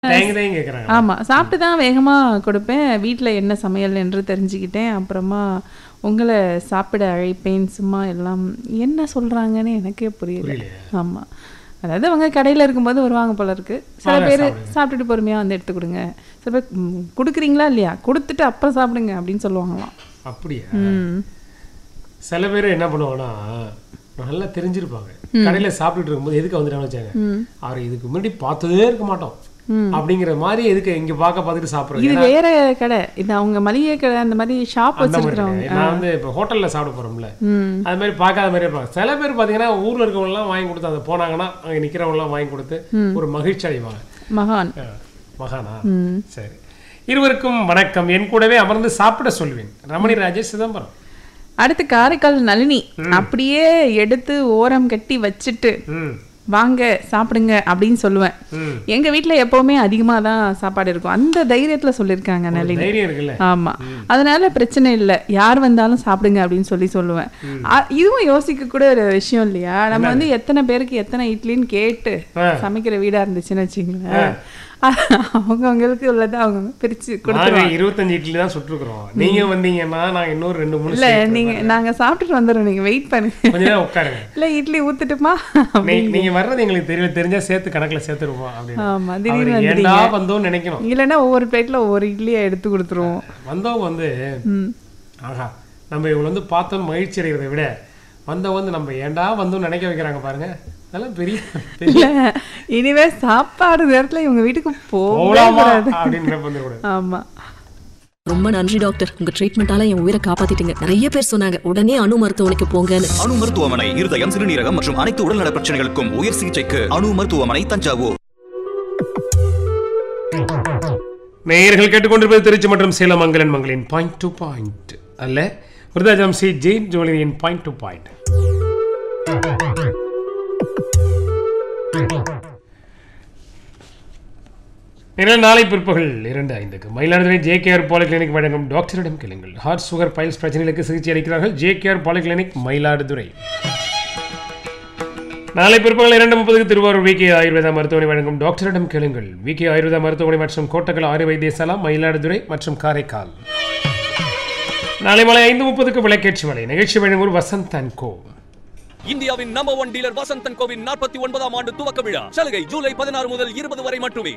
தேங்கி தேங்கி கேட்குறாங்க ஆமா சாப்பிட்டு தான் வேகமா கொடுப்பேன் வீட்ல என்ன சமையல் என்று தெரிஞ்சுக்கிட்டேன் அப்புறமா உங்களை சாப்பிட அழைப்பேன் சும்மா எல்லாம் என்ன சொல்றாங்கன்னு எனக்கே புரியல புரியலையா ஆமா அதாவது அவங்க கடையில இருக்கும்போது வருவாங்க போல இருக்கு சில வாங்க, பேர் சாப்பிடுங்க. சாப்பிட்டுட்டு பொறுமையா வந்து எடுத்து கொடுங்க சில பேர் ம், கொடுக்குறீங்களா இல்லையா கொடுத்துட்டு அப்புறம் சாப்பிடுங்க அப்படின்னு சொல்லுவாங்களாம் அப்படியா ம் சில பேர் என்ன பண்ணுவாங்கன்னா நல்லா தெரிஞ்சிருப்பாங்க கடையில சாப்பிட்டுட்டு இருக்கும்போது எதுக்கு வந்துட்டாங்கன்னு வச்சாங்க ம். அவர் இதுக்கு முன்னாடி பார்த்ததே இருக்க மாட்டோம் ம். அப்படிங்கிற மாதிரி எதுக்கு இங்க பார்க்க பார்த்துட்டு சாப்பிடுறது இது வேற கடை இது அவங்க மளிகை கடை அந்த மாதிரி ஷாப் அந்த மாதிரி வச்சிருக்கிறவங்க இருக்கு. நான் வந்து இப்போ ஹோட்டல்ல சாப்பிட போறோம்ல ம் அது மாதிரி பார்க்காத மாதிரி இருப்பாங்க சில பேர் பார்த்தீங்கன்னா ஊர்ல இருக்கவங்க எல்லாம் வாங்கி கொடுத்து அந்த போனாங்கன்னா அங்க நிக்கிறவங்க எல்லாம் வாங்கி கொடுத்து ஒரு மகிழ்ச்சி அடைவாங்க மகான் அஹ், மகானா ம் சரி இருவருக்கும் வணக்கம் என் கூடவே அமர்ந்து சாப்பிட சொல்வேன் ரமணி ராஜேஷ் சிதம்பரம் அடுத்து காரைக்கால் நளினி அப்படியே எடுத்து ஓரம் கட்டி வச்சுட்டு ம் வாங்க சாப்பிடுங்க அப்படின்னு சொல்லுவேன் ம் எங்க வீட்ல எப்பவுமே அதிகமா தான் சாப்பாடு இருக்கும் அந்த தைரியத்துல சொல்லியிருக்காங்க நளினி தைரியம் இருக்குல்ல ஆமா அதனால பிரச்சனை இல்லை யார் வந்தாலும் சாப்பிடுங்க அப்படின்னு சொல்லி சொல்லுவேன் அ- இதுவும் யோசிக்க கூட ஒரு விஷயம் இல்லையா நம்ம வந்து எத்தனை பேருக்கு எத்தனை இட்லின்னு கேட்டு ஆ. சமைக்கிற வீடா இருந்துச்சுன்னு வச்சுங்களேன் அவங்கவுங்களுக்கு உள்ளதை அவங்க பிரிச்சு கொடுத்துருவாங்க நாங்க இருபத்தஞ்சு இட்லி தான் சுட்டுருக்குறோம் நீங்க வந்தீங்கன்னா நான் இன்னொரு ரெண்டு மூணு இல்ல சேர்த்து நீங்க நாங்க சாப்பிட்டுட்டு வந்துடுறோம் நீங்க வெயிட் பண்ணுங்க கொஞ்ச நேரம் உட்காருங்க இல்ல இட்லி ஊத்துட்டுமா நீ- நீங்க வர்றது எங்களுக்கு தெரியல தெரிஞ்சா சேர்த்து கணக்குல சேர்த்துருவோம் அப்படின்னு ஆமா திடீர்னு அவர் வந்துட்டீங்க ஏன்டா வந்தோம்னு நினைக்கணும் இல்லைன்னா ஒவ்வொரு பிளேட்ல ஒவ்வொரு இட்லியை எடுத்து கொடுத்துருவோம் வந்தவங்க வந்து ம் ஆஹா நம்ம இவங்களை வந்து பார்த்தோம் மகிழ்ச்சி அடைகிறத விட வந்தவங்க வந்து நம்ம ஏன்டா வந்தோம்னு நினைக்க வைக்கிறாங்க பாருங்க அதெல்லாம் பெரிய பெரிய இல்ல இனிமே சாப்பாடு நேரத்துல இவங்க வீட்டுக்கு போகவே போலாமா கூடாது அப்படின்னு நினைப்பு வந்துடக்கூடாது ஆமா ரொம்ப நன்றி டாக்டர் உங்க ட்ரீட்மெண்டால என் உயிரை காப்பாத்திட்டீங்க நிறைய பேர் சொன்னாங்க உடனே அணு மருத்துவமனைக்கு போங்கன்னு அணு மருத்துவமனை இருதயம் சிறுநீரகம் மற்றும் அனைத்து உடல்நல பிரச்சனைகளுக்கும் உயர் சிகிச்சைக்கு அணு மருத்துவமனை தஞ்சாவூர் நேயர்கள் கேட்டுக்கொண்டிருப்பது திருச்சி மற்றும் சேலம் மங்கலன் மங்களின் பாயிண்ட் டு பாயிண்ட் அல்ல விருதாஜம் சி ஜெயின் ஜோலியின் பாயிண்ட் டு பாயிண்ட் எனவே நாளை பிற்பகல் இரண்டு ஐந்துக்கு மயிலாடுதுறை ஜேகேஆர் பாலிகிளினிக் வழங்கும் டாக்டரிடம் கேளுங்கள் ஹார்ட் சுகர் பைல்ஸ் பிரச்சனைகளுக்கு சிகிச்சை அளிக்கிறார்கள் ஜேகேஆர் பாலிகிளினிக் மயிலாடுதுறை நாளை பிற்பகல் இரண்டு முப்பதுக்கு திருவாரூர் விகே ஆயுர்வேதா மருத்துவமனை வழங்கும் டாக்டரிடம் கேளுங்கள் விகே ஆயுர்வேதா மருத்துவமனை மற்றும் கோட்டக்கல் ஆறு வைத்தியசாலா மயிலாடுதுறை மற்றும் காரைக்கால் நாளை மாலை ஐந்து முப்பதுக்கு விளக்கேற்றி மலை நிகழ்ச்சி வழங்குவோர் வசந்த் அண்ட் கோ இந்தியாவின் நம்பர் ஒன் டீலர் வசந்தன் கோவின் நாற்பத்தி ஒன்பதாம் ஆண்டு துவக்க விழா சலுகை ஜூலை பதினாறு முதல் இருபது வரை மட்டுமே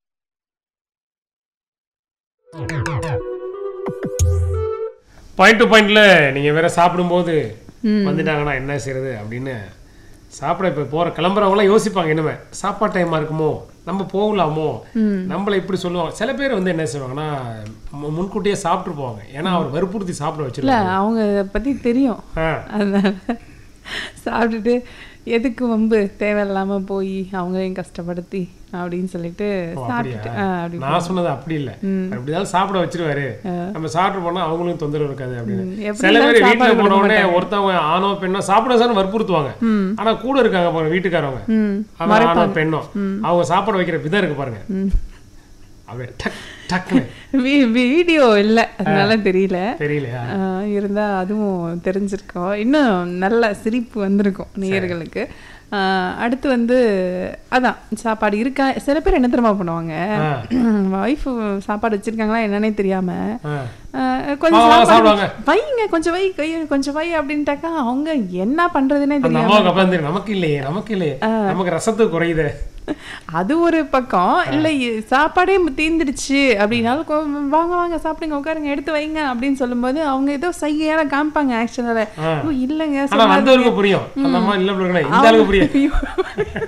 பாயிண்ட் டு பாயிண்ட்ல நீங்க வேற சாப்பிடும்போது வந்துட்டாங்கன்னா என்ன செய்யறது அப்படின்னு சாப்பிட இப்ப போற கிளம்புறவங்களாம் யோசிப்பாங்க இனிமே சாப்பாடு டைமா இருக்குமோ நம்ம போகலாமோ நம்மள இப்படி சொல்லுவாங்க சில பேர் வந்து என்ன செய்வாங்கன்னா மு- முன்கூட்டியே சாப்பிட்டு போவாங்க ஏன்னா அவர் வற்புறுத்தி சாப்பிட இல்ல வச்சிருக்காங்க அவங்க பத்தி தெரியும் ஆ அதனால சாப்பிட்டுட்டு எதுக்கு வம்பு தேவையில்லாம போய் அவங்களையும் கஷ்டப்படுத்தி அப்படின்னு சொல்லிட்டு ஓ, சாப்பிட்டுட்டு அப்படியா? ஆ, அப்படி நான் சொன்னது அப்படி இல்ல அப்படிதான் சாப்பிட வச்சிருவாரு நம்ம சாப்பிட்டு போனா அவங்களும் தொந்தரவு இருக்காது ம், அப்படின்னு எப்படி சில பேர் இருந்தாலும் வீட்டுல சாப்பாடு போன கொடுக்க உடனே மாட்டாங்க. ஒருத்தவங்க ஆணோ பெண்ணோ சாப்பிட சார் வற்புறுத்துவாங்க ஆனா கூட இருக்காங்க பாருங்க வீட்டுக்காரவங்க ம் அவன் ஆணோ பெண்ணோ அவங்க சாப்பாடு வைக்கிற விதம் இருக்கு பாருங்க ம். அப்படியே டக் டக்குன்னு வீ- வீடியோ இல்ல அதனால தெரியல தெரியலையா ஆ, இருந்தா அதுவும் தெரிஞ்சிருக்கோம் இன்னும் நல்ல சிரிப்பு வந்திருக்கும் நேயர்களுக்கு ஆ, அடுத்து வந்து அதான் சாப்பாடு இருக்கா சில பேர் என்ன தெரியுமா பண்ணுவாங்க ஒய்ஃப் சாப்பாடு வச்சிருக்காங்களா என்னன்னே தெரியாம ஆ. ஆ, கொஞ்சம் வாங்க, வாங்க, சாப்பாடு சாப்பிடுவாங்க. வைங்க கொஞ்சம் வை கைய கொஞ்சம் வை அப்படின்ட்டாக்கா அவங்க என்ன பண்றதுன்னே அந்த தெரியாம அம்மாவுக்கு அப்பா தெரியும் நமக்கு இல்லையே நமக்கு இல்லையே நமக்கு ரசத்துக்கு குறையுதே அது ஒரு பக்கம் இல்ல இ- சாப்பாடே தீந்துடுச்சு அப்படின்னாலும் கொ- வாங்க வாங்க சாப்பிடுங்க உட்காருங்க எடுத்து வைங்க அப்படின்னு சொல்லும்போது அவங்க ஏதோ சைகையால காமிப்பாங்க ஆக்சுவலால ஆ. இல்லைங்க ஆனா சொல்லாதீங்க. வந்தவருக்கு புரியும் அந்த அம்மா இல்ல பிள்ளை இந்த அளவுக்கு புரியும் ஐயோ.